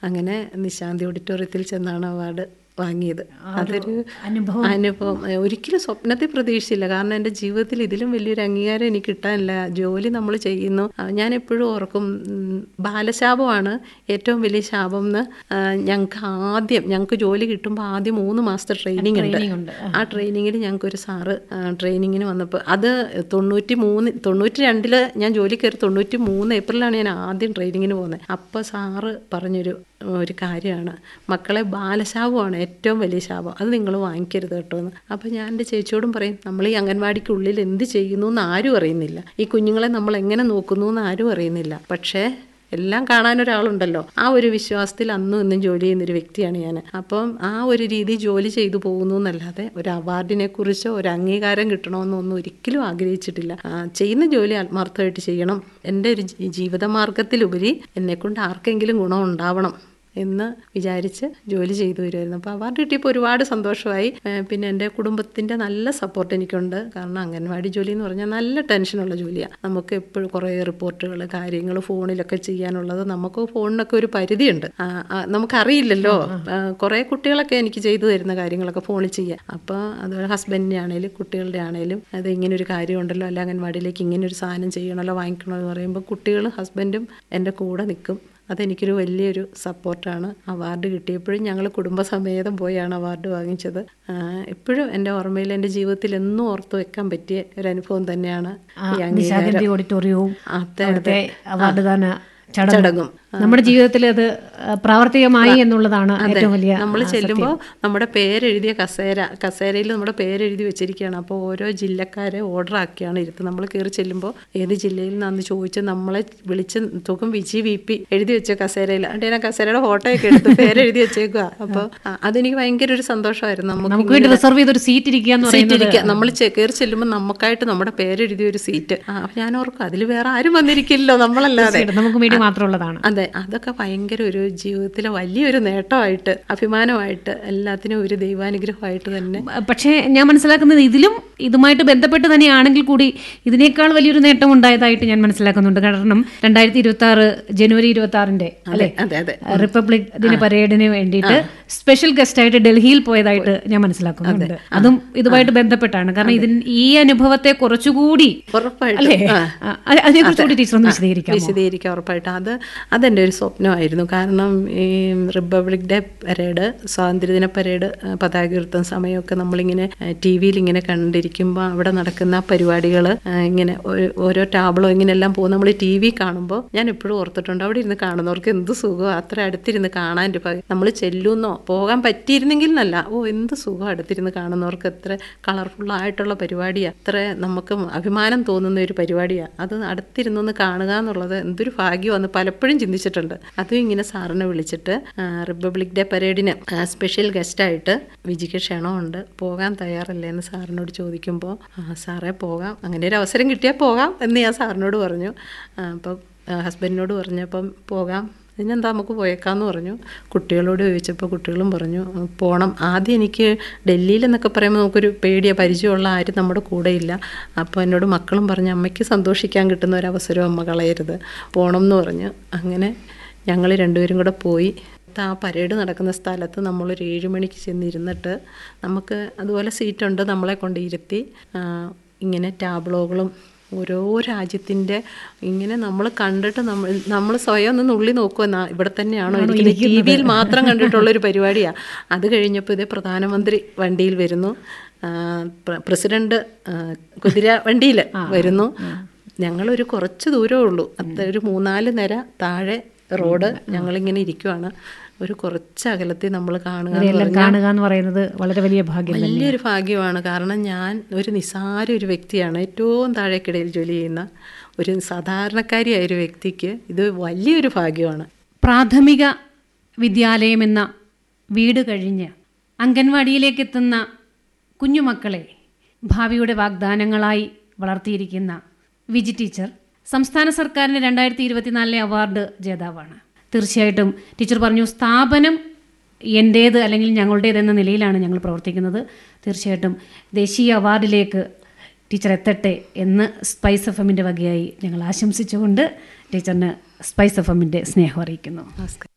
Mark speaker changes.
Speaker 1: അങ്ങനെ നിശാന്തി ഓഡിറ്റോറിയത്തിൽ ചെന്നാണ് അവാർഡ് വാങ്ങിയത് അതൊരു
Speaker 2: അനുഭവം
Speaker 1: അനുഭവം ഏഹ് ഒരിക്കലും സ്വപ്നത്തിൽ പ്രതീക്ഷിച്ചില്ല കാരണം എൻ്റെ ജീവിതത്തിൽ ഇതിലും വലിയൊരു അംഗീകാരം എനിക്ക് കിട്ടാനില്ല ജോലി നമ്മൾ ചെയ്യുന്നു ആ, ഞാൻ എപ്പോഴും ഓർക്കും ഉം, ബാലശാപമാണ് ഏറ്റവും വലിയ ശാപം എന്ന് ഞങ്ങൾക്ക് ആദ്യം ഞങ്ങൾക്ക് ജോലി കിട്ടുമ്പോൾ ആദ്യം മൂന്ന് മാസത്തെ ട്രെയിനിങ് ഉണ്ട്
Speaker 2: ട്രെയിനിങ് ഉണ്ട്
Speaker 1: ആ ട്രെയിനിങ്ങിൽ ഞങ്ങൾക്ക് ഒരു സാറ് ട്രെയിനിങ്ങിന് വന്നപ്പോൾ അത് തൊണ്ണൂറ്റി മൂന്ന് തൊണ്ണൂറ്റി രണ്ടില് ഞാൻ ജോലി കയറി തൊണ്ണൂറ്റി മൂന്ന് ഏപ്രിലാണ് ഞാൻ ആദ്യം ട്രെയിനിങ്ങിന് പോകുന്നത് അപ്പോൾ സാറ് പറഞ്ഞൊരു ഒരു കാര്യമാണ് മക്കളെ ബാലശാപമാണ് ഏറ്റവും വലിയ ശാപം അത് നിങ്ങൾ വാങ്ങിക്കരുത് കേട്ടോ എന്ന് അപ്പോൾ ഞാൻ എൻ്റെ ചേച്ചിയോടും പറയും നമ്മൾ ഈ അംഗൻവാടിക്കുള്ളിൽ എന്ത് ചെയ്യുന്നു എന്ന് ആരും അറിയുന്നില്ല ഈ കുഞ്ഞുങ്ങളെ നമ്മൾ എങ്ങനെ നോക്കുന്നു എന്ന് ആരും അറിയുന്നില്ല പക്ഷേ എല്ലാം കാണാൻ ഒരാളുണ്ടല്ലോ ആ ഒരു വിശ്വാസത്തിൽ അന്നും ഇന്നും ജോലി ചെയ്യുന്നൊരു വ്യക്തിയാണ് ഞാൻ അപ്പം ആ ഒരു രീതി ജോലി ചെയ്തു പോകുന്നു എന്നല്ലാതെ ഒരു അവാർഡിനെ കുറിച്ചോ ഒരു അംഗീകാരം കിട്ടണമെന്നോ ഒന്നും ഒരിക്കലും ആഗ്രഹിച്ചിട്ടില്ല ആ, ചെയ്യുന്ന ജോലി ആത്മാർത്ഥമായിട്ട് ചെയ്യണം എൻ്റെ ഒരു ജീ- ജീവിതമാർഗത്തിലുപരി എന്നെക്കൊണ്ട് ആർക്കെങ്കിലും ഗുണം ഉണ്ടാവണം എന്ന് വിചാരിച്ച് ജോലി ചെയ്തു വരുമായിരുന്നു അപ്പോൾ അവാർഡ് കിട്ടിയപ്പോൾ ഒരുപാട് സന്തോഷമായി ഏഹ് പിന്നെ എൻ്റെ കുടുംബത്തിൻ്റെ നല്ല സപ്പോർട്ട് എനിക്കുണ്ട് കാരണം അംഗൻവാടി ജോലി എന്ന് പറഞ്ഞാൽ നല്ല ടെൻഷനുള്ള ജോലിയാണ് നമുക്ക് എപ്പോഴും കുറേ റിപ്പോർട്ടുകൾ കാര്യങ്ങൾ ഫോണിലൊക്കെ ചെയ്യാനുള്ളത് നമുക്ക് ഫോണിനൊക്കെ ഒരു പരിധിയുണ്ട് ആ, ആ, നമുക്കറിയില്ലല്ലോ ആ, കുറേ കുട്ടികളൊക്കെ എനിക്ക് ചെയ്തു തരുന്ന കാര്യങ്ങളൊക്കെ ഫോണിൽ ചെയ്യാം അപ്പോൾ അതുപോലെ ഹസ്ബൻഡിൻ്റെ ആണെങ്കിലും കുട്ടികളുടെ ആണെങ്കിലും അത് ഇങ്ങനെ ഒരു കാര്യമുണ്ടല്ലോ അല്ല അംഗൻവാടിയിലേക്ക് ഇങ്ങനെ ഒരു സാധനം ചെയ്യണമല്ലോ വാങ്ങിക്കണമല്ലോ എന്ന് പറയുമ്പോൾ കുട്ടികളും ഹസ്ബൻഡും എൻ്റെ കൂടെ നിൽക്കും അതെനിക്കൊരു വലിയൊരു സപ്പോർട്ടാണ് അവാർഡ് കിട്ടിയപ്പോഴും ഞങ്ങൾ കുടുംബസമേതം പോയാണ് അവാർഡ് വാങ്ങിച്ചത് ആ, എപ്പോഴും എൻ്റെ ഓർമ്മയിൽ എൻ്റെ ജീവിതത്തിൽ എന്നും ഓർത്ത് വെക്കാൻ പറ്റിയ ഒരു അനുഭവം തന്നെയാണ് ഈ അംഗീകാരം
Speaker 2: നിശാഗന്ധി ഓഡിറ്റോറിയവും
Speaker 1: അതെ
Speaker 2: അവിടുത്തെ അവാർഡ് ദാന ചടങ്ങും
Speaker 1: ചടങ്ങും
Speaker 2: നമ്മുടെ ജീവിതത്തിൽ അത് ആ, പ്രാവർത്തികമായി എന്നുള്ളതാണ് ഏറ്റവും വലിയ
Speaker 1: നമ്മൾ ചെല്ലുമ്പോൾ നമ്മുടെ പേരെഴുതിയ കസേര കസേരയിൽ നമ്മുടെ പേരെഴുതി വെച്ചിരിക്കുകയാണ് അപ്പോൾ ഓരോ ജില്ലക്കാരെ ഓർഡർ ആക്കിയാണ് ഇരുത്തുന്നത് നമ്മൾ കയറി ചെല്ലുമ്പോൾ ഏത് ജില്ലയിൽ നിന്നാന്ന് ചോദിച്ച് നമ്മളെ വിളിച്ച് തുകം വിജി വി പി എഴുതി വെച്ച കസേരയിൽ എന്നിട്ട് ഞാൻ ആ കസേരയുടെ ഫോട്ടോ ഒക്കെ എടുത്ത് പേരെഴുതി വെച്ചേക്കുക അപ്പോൾ അതെനിക്ക് ഭയങ്കര ഒരു സന്തോഷമായിരുന്നു നമുക്ക്
Speaker 2: നമുക്ക് വേണ്ടി റിസർവ് ചെയ്തൊരു സീറ്റ് ഇരിക്കുക എന്ന്
Speaker 1: സീറ്റ്
Speaker 2: പറയുന്നത്
Speaker 1: ഇരിക്കുക നമ്മൾ കയറി ചെല്ലുമ്പോൾ നമുക്കായിട്ട് നമ്മുടെ പേരെഴുതിയ ഒരു സീറ്റ് ആ അപ്പോൾ ഞാൻ ഓർക്കും അതിൽ വേറെ ആരും വന്നിരിക്കില്ലല്ലോ നമ്മളല്ലാതെ
Speaker 2: തീർച്ചയായിട്ടും നമുക്ക് വേണ്ടി മാത്രമുള്ളതാണ്
Speaker 1: അതെ അതൊക്കെ ഭയങ്കര ഒരു ജീവിതത്തിലെ വലിയൊരു നേട്ടമായിട്ട് അഭിമാനമായിട്ട് എല്ലാത്തിനും ഒരു ദൈവാനുഗ്രഹമായിട്ട് തന്നെ
Speaker 2: പക്ഷേ ഞാൻ മനസ്സിലാക്കുന്നത് ഇതിലും ഇതുമായിട്ട് ബന്ധപ്പെട്ട് തന്നെയാണെങ്കിൽ കൂടി ഇതിനേക്കാൾ വലിയൊരു നേട്ടം ഉണ്ടായതായിട്ട് ഞാൻ മനസ്സിലാക്കുന്നുണ്ട് കാരണം രണ്ടായിരത്തി ഇരുപത്തി ആറ് ജനുവരി ഇരുപത്തി ആറിന്റെ അല്ലെ
Speaker 1: അതെ അതെ
Speaker 2: റിപ്പബ്ലിക് ദിന പരേഡിന് വേണ്ടിയിട്ട് സ്പെഷ്യൽ ഗസ്റ്റ് ആയിട്ട് ഡൽഹിയിൽ പോയതായിട്ട് ഞാൻ മനസ്സിലാക്കുന്നുണ്ട് അതും ഇതുമായിട്ട് ബന്ധപ്പെട്ടാണ് കാരണം ഇതിന് ഈ അനുഭവത്തെ കുറച്ചുകൂടി
Speaker 1: ഉറപ്പായിട്ടും
Speaker 2: അല്ലേ
Speaker 1: ആ.
Speaker 2: ആ, അതിനെക്കുറിച്ച് കൂടി ടീച്ചർ ഒന്ന് വിശദീകരിക്കാം
Speaker 1: വിശദീകരിക്കാം ഉറപ്പായിട്ട് അത് അതെൻ്റെ ഒരു സ്വപ്നമായിരുന്നു കാരണം ഈ റിപ്പബ്ലിക് ഡേ പരേഡ് സ്വാതന്ത്ര്യദിന പരേഡ് ആ, പതാക ഉയർത്തുന്ന സമയമൊക്കെ നമ്മളിങ്ങനെ ടി വിയിൽ ഇങ്ങനെ കണ്ടിരിക്കുമ്പോൾ അവിടെ നടക്കുന്ന പരിപാടികൾ ഇങ്ങനെ ഓ- ഓരോ ടാബ്ലോ ഇങ്ങനെയെല്ലാം പോകും നമ്മൾ ടി വി കാണുമ്പോൾ ഞാൻ എപ്പോഴും ഓർത്തിട്ടുണ്ട് അവിടെ ഇരുന്ന് കാണുന്നവർക്ക് എന്ത് സുഖം അത്ര അടുത്തിരുന്ന് കാണാൻ നമ്മൾ ചെല്ലുന്നോ പോകാൻ പറ്റിയിരുന്നെങ്കിൽ എന്നല്ല ഓ എന്ത് സുഖം അടുത്തിരുന്ന് കാണുന്നവർക്ക് എത്ര കളർഫുള്ളായിട്ടുള്ള പരിപാടിയാണ് അത്ര നമുക്ക് അഭിമാനം തോന്നുന്ന ഒരു പരിപാടിയാണ് അത് അടുത്തിരുന്നൊന്ന് കാണുക എന്നുള്ളത് എന്തൊരു ഭാഗ്യമാണ് പലപ്പോഴും ചിന്തിച്ചിട്ടുണ്ട് അതും ഇങ്ങനെ സാറിനെ വിളിച്ചിട്ട് ആ, റിപ്പബ്ലിക് ഡേ പരേഡിന് ആ, സ്പെഷ്യൽ ഗസ്റ്റായിട്ട് വിജിക്ക് ക്ഷണമുണ്ട് പോകാൻ തയ്യാറല്ലേ എന്ന് സാറിനോട് ചോദിക്കുമ്പോൾ "ആ, സാറേ പോകാം അങ്ങനെ ഒരു അവസരം കിട്ടിയാൽ പോകാം എന്ന് ഞാൻ സാറിനോട് പറഞ്ഞു ആ, അപ്പം ആ, ഹസ്ബൻഡിനോട് പറഞ്ഞപ്പം പോകാം ഇതിനെന്താ നമുക്ക് പോയേക്കാന്ന് പറഞ്ഞു കുട്ടികളോട് ചോദിച്ചപ്പോൾ കുട്ടികളും പറഞ്ഞു "ഉം, പോണം ആദ്യം എനിക്ക് ഡൽഹിയിൽ എന്നൊക്കെ പറയുമ്പോൾ നമുക്കൊരു പേടിയ പരിചയമുള്ള ആരും നമ്മുടെ കൂടെ ഇല്ല അപ്പോൾ എന്നോട് മക്കളും പറഞ്ഞു അമ്മയ്ക്ക് സന്തോഷിക്കാൻ കിട്ടുന്ന ഒരു അവസരം അമ്മ കളയരുത് പോണം എന്ന് പറഞ്ഞു അങ്ങനെ ഞങ്ങൾ രണ്ടുപേരും കൂടെ പോയി ആ പരേഡ് നടക്കുന്ന സ്ഥലത്ത് നമ്മളൊരു ഏഴ് മണിക്ക് ചെന്നിരുന്നിട്ട് നമുക്ക് അതുപോലെ സീറ്റുണ്ട് നമ്മളെ കൊണ്ട് ഇരുത്തി ആ, ഇങ്ങനെ ടാബ്ലോകളും ഓരോ രാജ്യത്തിൻ്റെ ഇങ്ങനെ നമ്മൾ കണ്ടിട്ട് നമ്മൾ നമ്മൾ സ്വയം ഒന്ന് നുള്ളി നോക്കുമെന്നാ ഇവിടെ തന്നെയാണോ ഇരിക്കുന്നത് ടി വിയിൽ മാത്രം കണ്ടിട്ടുള്ളൊരു പരിപാടിയാണ് അത് കഴിഞ്ഞപ്പോൾ ഇതേ പ്രധാനമന്ത്രി വണ്ടിയിൽ വരുന്നു ആ, പ്ര- പ്രസിഡന്റ് ആ, കുതിര വണ്ടിയിൽ വരുന്നു ഞങ്ങളൊരു കുറച്ച് ദൂരമേ ഉള്ളൂ അത്ര ഒരു മൂന്നാല് നിര താഴെ റോഡ് ഞങ്ങളിങ്ങനെ ഇരിക്കുവാണ് ഒരു കുറച്ച് അകലത്തിൽ നമ്മൾ കാണുക എന്ന്
Speaker 2: എല്ലാം കാണുക എന്ന് പറയുന്നത് വളരെ വലിയ ഭാഗ്യം തന്നെ
Speaker 1: വലിയൊരു ഭാഗ്യമാണ് കാരണം ഞാൻ ഒരു നിസാര ഒരു വ്യക്തിയാണ് ഏറ്റവും താഴേക്കിടയിൽ ജോലി ചെയ്യുന്ന ഒരു സാധാരണക്കാരിയായ ഒരു വ്യക്തിക്ക് ഇത് വലിയൊരു ഭാഗ്യമാണ്
Speaker 2: പ്രാഥമിക വിദ്യാലയം എന്ന വീട് കഴിഞ്ഞ് അംഗൻവാടിയിലേക്ക് എത്തുന്ന കുഞ്ഞുമക്കളെ ഭാവിയുടെ വാഗ്ദാനങ്ങളായി വളർത്തിയിരിക്കുന്ന വിജി ടീച്ചർ സംസ്ഥാന സർക്കാരിൻ്റെ രണ്ടായിരത്തി ഇരുപത്തിനാലിലെ അവാർഡ് ജേതാവാണ് തീർച്ചയായിട്ടും ടീച്ചർ പറഞ്ഞു സ്ഥാപനം എൻ്റേത് അല്ലെങ്കിൽ ഞങ്ങളുടേത് എന്ന നിലയിലാണ് ഞങ്ങൾ പ്രവർത്തിക്കുന്നത് തീർച്ചയായിട്ടും ദേശീയ അവാർഡിലേക്ക് ടീച്ചർ എത്തട്ടെ എന്ന് സ്പൈസ് എഫ് എമ്മിൻ്റെ വകയായി ഞങ്ങൾ ആശംസിച്ചുകൊണ്ട് ടീച്ചറിന് സ്പൈസ് എഫ് എമ്മിൻ്റെ സ്നേഹം അറിയിക്കുന്നു
Speaker 1: നമസ്കാരം